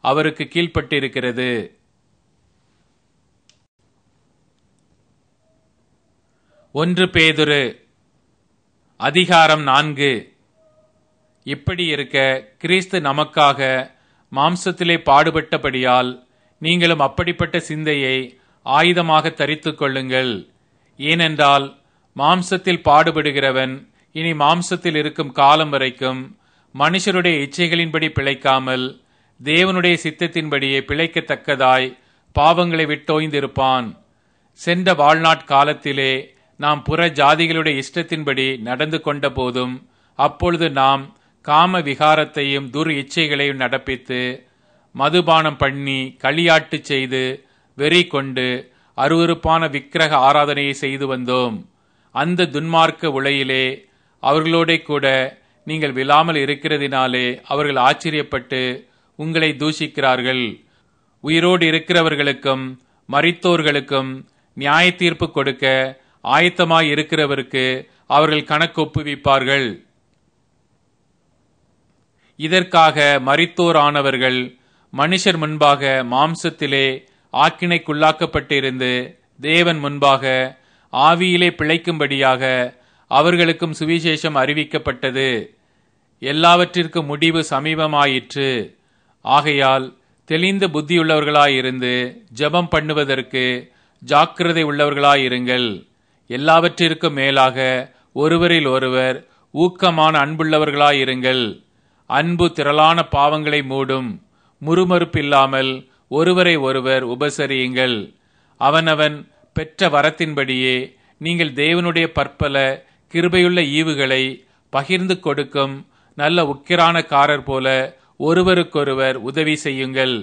அவருக்கு கீழ்ப்பட்டிருக்கிறது ஒன்று பேதுரு அதிகாரம் நான்கு இப்படி இருக்க கிறிஸ்து நமக்காக மாம்சத்திலே பாடுபட்டபடியால் நீங்களும் அப்படிப்பட்ட சிந்தையை ஆயுதமாக தரித்துக் கொள்ளுங்கள் ஏனென்றால் மாம்சத்தில் பாடுபடுகிறவன் இனி மாம்சத்தில் இருக்கும் காலம் வரைக்கும் மனுஷருடைய இச்சைகளின்படி பிழைக்காமல் தேவனுடைய சித்தத்தின்படியே பிழைக்கத்தக்கதாய் பாவங்களை விட்டோய்ந்திருப்பான் சென்ற வாழ்நாட் காலத்திலே நாம் புற ஜாதிகளுடைய இஷ்டத்தின்படி நடந்து கொண்ட போதும் அப்பொழுது நாம் காம விகாரத்தையும் துர் இச்சைகளையும் நடப்பித்து மதுபானம் பண்ணி களியாட்டு செய்து வெறி கொண்டு அருவருப்பான விக்கிரக ஆராதனையை செய்து வந்தோம் அந்த துன்மார்க்க உலையிலே அவர்களோட கூட நீங்கள் விழாமல் இருக்கிறதினாலே அவர்கள் ஆச்சரியப்பட்டு உங்களை தூஷிக்கிறார்கள் உயிரோடு இருக்கிறவர்களுக்கும் மரித்தோர்களுக்கும் நியாய தீர்ப்பு கொடுக்க ஆயத்தமாய் இருக்கிறவருக்கு அவர்கள் கணக்கு ஒப்புவிப்பார்கள் இதற்காக மரித்தோர் ஆனவர்கள் மனுஷர் முன்பாக மாம்சத்திலே ஆக்கினைக்குள்ளாக்கப்பட்டிருந்து தேவன் முன்பாக ஆவியிலே பிழைக்கும்படியாக அவர்களுக்கும் சுவிசேஷம் அறிவிக்கப்பட்டது எல்லாவற்றிற்கும் முடிவு சமீபமாயிற்று ஆகையால் தெளிந்த புத்தியுள்ளவர்களாயிருந்து ஜெபம் பண்ணுவதற்கு ஜாக்கிரதை உள்ளவர்களாயிருங்கள் எல்லாவற்றிற்கும் மேலாக ஒருவரில் ஒருவர் ஊக்கமான அன்புள்ளவர்களாயிருங்கள் அன்பு திரளான பாவங்களை மூடும் முறுமறுப்பில்லாமல் ஒருவரை ஒருவர் உபசரியுங்கள் அவனவன் பெற்ற வரத்தின்படியே நீங்கள் தேவனுடைய பற்பல கிருபையுள்ள ஈவுகளை பகிர்ந்து கொடுக்கும் நல்ல உக்கிரானக்காரர் போல ஒருவருக்கொருவர் உதவி செய்யுங்கள்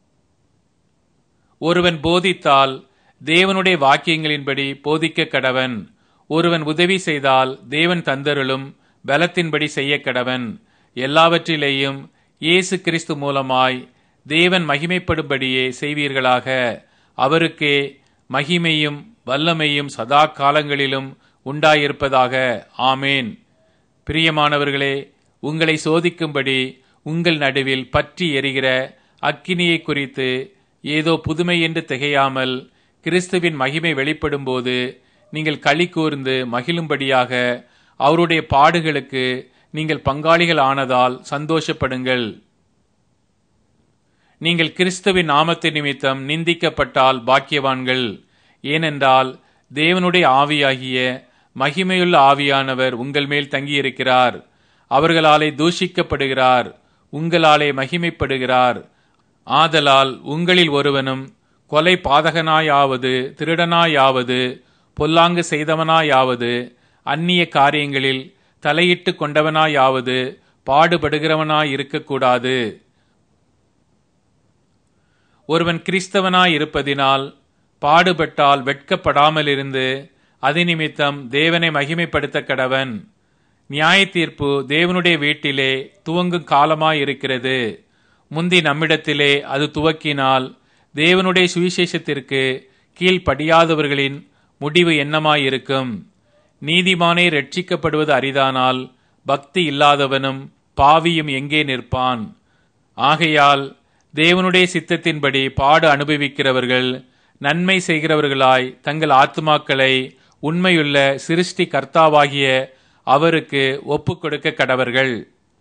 ஒருவன் போதித்தால் தேவனுடைய வாக்கியங்களின்படி போதிக்க கடவன் ஒருவன் உதவி செய்தால் தேவன் தந்தருளும் பலத்தின்படி செய்ய கடவன் எல்லாவற்றிலேயும் இயேசு கிறிஸ்து மூலமாய் தேவன் மகிமைப்படும்படியே செய்வீர்களாக அவருக்கே மகிமையும் வல்லமையும் சதா காலங்களிலும் உண்டாயிருப்பதாக ஆமேன் பிரியமானவர்களே உங்களை சோதிக்கும்படி உங்கள் நடுவில் பற்றி எரிகிற அக்கினியை குறித்து ஏதோ புதுமை என்று திகையாமல் கிறிஸ்துவின் மகிமை வெளிப்படும்போது நீங்கள் களி கூர்ந்து மகிழும்படியாக அவருடைய பாடுகளுக்கு நீங்கள் பங்காளிகள் ஆனதால் சந்தோஷப்படுங்கள் நீங்கள் கிறிஸ்துவின் நாமத்தை நிமித்தம் நிந்திக்கப்பட்டால் பாக்கியவான்கள் ஏனென்றால் தேவனுடைய ஆவியாகிய மகிமையுள்ள ஆவியானவர் உங்கள் மேல் தங்கியிருக்கிறார் அவர்களாலே தூஷிக்கப்படுகிறார் உங்களாலே மகிமைப்படுகிறார் ஆதலால் உங்களில் ஒருவனும் கொலை பாதகனாயாவது திருடனாயாவது பொல்லாங்கு செய்தவனாயாவது அந்நிய காரியங்களில் தலையிட்டு கொண்டவனாயாவது பாடுபடுகிறவனாய் இருக்கக்கூடாது ஒருவன் கிறிஸ்தவனாய் இருப்பதினால் பாடுபட்டால் வெட்கப்படாமல் இருந்து அது நிமித்தம் தேவனை மகிமைப்படுத்த கடவன் நியாய தீர்ப்பு தேவனுடைய வீட்டிலே துவங்கும் காலமாய் இருக்கிறது முந்தி நம்மிடத்திலே அது துவக்கினால் தேவனுடைய சுவிசேஷத்திற்கு கீழ்ப்படியாதவர்களின் முடிவு என்னமாயிருக்கும் நீதிமானே ரட்சிக்கப்படுவது அரிதானால் பக்தி இல்லாதவனும் பாவியும் எங்கே நிற்பான் ஆகையால் தேவனுடைய சித்தத்தின்படி பாடு அனுபவிக்கிறவர்கள் நன்மை செய்கிறவர்களாய் தங்கள் ஆத்மாக்களை உண்மையுள்ள சிருஷ்டி கர்த்தாவாகிய அவருக்கு ஒப்புக் கொடுக்க கடவர்கள்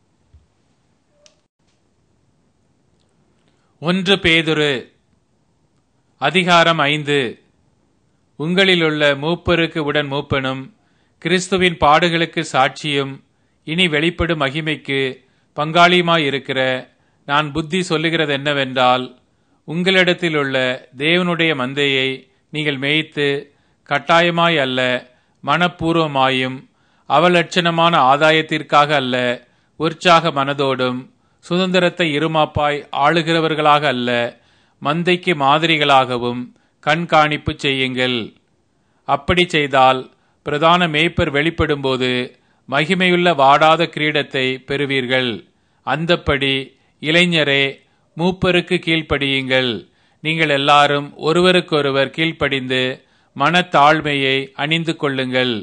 ஒன்று பேதுரு அதிகாரம் ஐந்து உங்களிலுள்ள மூப்பருக்கு உடன் மூப்பனும் கிறிஸ்துவின் பாடுகளுக்கு சாட்சியும் இனி வெளிப்படும் மகிமைக்கு பங்காளியுமாயிருக்கிற நான் புத்தி சொல்லுகிறது என்னவென்றால் உங்களிடத்தில் உள்ள தேவனுடைய மந்தையை நீங்கள் மேய்த்து கட்டாயமாய் அல்ல மனப்பூர்வமாயும் அவலட்சணமான ஆதாயத்திற்காக அல்ல உற்சாக மனதோடும் சுதந்திரத்தை இருமாப்பாய் ஆளுகிறவர்களாக அல்ல மந்தைக்கு மாதிரிகளாகவும் கண்காணிப்பு செய்யுங்கள் அப்படி செய்தால் பிரதான மேய்ப்பர் வெளிப்படும்போது மகிமையுள்ள வாடாத கிரீடத்தை பெறுவீர்கள் அந்தப்படி இளைஞரே மூப்பருக்கு கீழ்ப்படியுங்கள் நீங்கள் எல்லாரும் ஒருவருக்கொருவர் கீழ்ப்படிந்து மனத்தாழ்மையை அணிந்து கொள்ளுங்கள்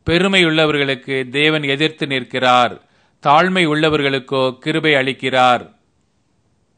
பெருமையுள்ளவர்களுக்கு தேவன் எதிர்த்து நிற்கிறார் தாழ்மை உள்ளவர்களுக்கோ கிருபை அளிக்கிறார்